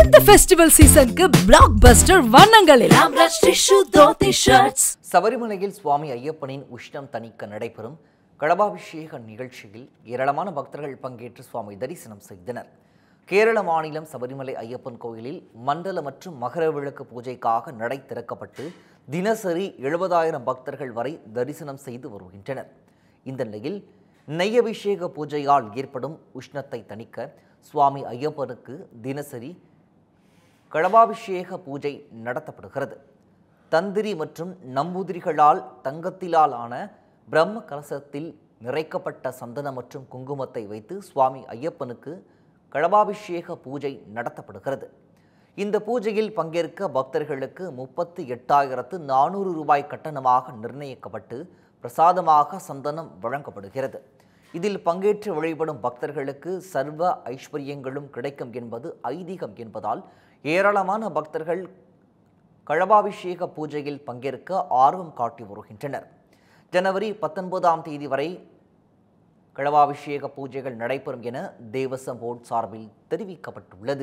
இந்த ஃபெஸ்டிவல் சீசனுக்கு பிளாக் பஸ்டர் வண்ணங்களில் ஆம்ரஷ் டிஷ்யூ தோத்தி ஷர்ட்ஸ் சபரிமலையில் சுவாமி ஐயப்பனின் உஷ்ணம் தணிக்க நடைபெறும் கடபாபிஷேக நிகழ்ச்சியில் ஏராளமான பக்தர்கள் பங்கேற்று சுவாமி தரிசனம் செய்தனர் கேரள மாநிலம் சபரிமலை ஐயப்பன் கோயிலில் மண்டல மற்றும் மகர விளக்கு பூஜைக்காக நடை திறக்கப்பட்டு தினசரி எழுபதாயிரம் பக்தர்கள் வரை தரிசனம் செய்து வருகின்றனர் இந்த நிலையில் நெய்யபிஷேக பூஜையால் ஏற்படும் உஷ்ணத்தை தணிக்க சுவாமி ஐயப்பனுக்கு தினசரி கடபாபிஷேக பூஜை நடத்தப்படுகிறது தந்திரி மற்றும் நம்பூதிரிகளால் தங்கத்திலால் ஆன பிரம்ம கலசத்தில் நிறைக்கப்பட்ட சந்தனம் மற்றும் குங்குமத்தை வைத்து சுவாமி ஐயப்பனுக்கு கடபாபிஷேக பூஜை நடத்தப்படுகிறது இந்த பூஜையில் பங்கேற்க பக்தர்களுக்கு முப்பத்தி எட்டாயிரத்து நானூறு ரூபாய் கட்டணமாக நிர்ணயிக்கப்பட்டு பிரசாதமாக சந்தனம் வழங்கப்படுகிறது இதில் பங்கேற்று வழிபடும் பக்தர்களுக்கு சர்வ ஐஸ்வர்யங்களும் கிடைக்கும் என்பது ஐதீகம் என்பதால் ஏராளமான பக்தர்கள் கழபாபிஷேக பூஜையில் பங்கேற்க ஆர்வம் காட்டி வருகின்றனர் ஜனவரி பத்தொன்பதாம் தேதி வரை கழபாபிஷேக பூஜைகள் நடைபெறும் என தேவசம் போர்டு சார்பில் தெரிவிக்கப்பட்டுள்ளது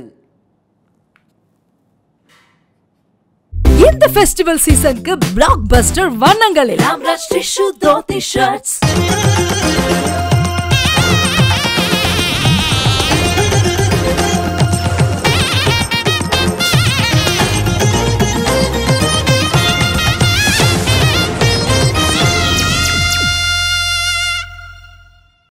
இந்த ஃபெஸ்டிவல் சீசனுக்கு பிளாக் பஸ்டர் வண்ணங்களில் ஆம்ரஷ் டிஷ்யூ தோத்தி ஷர்ட்ஸ்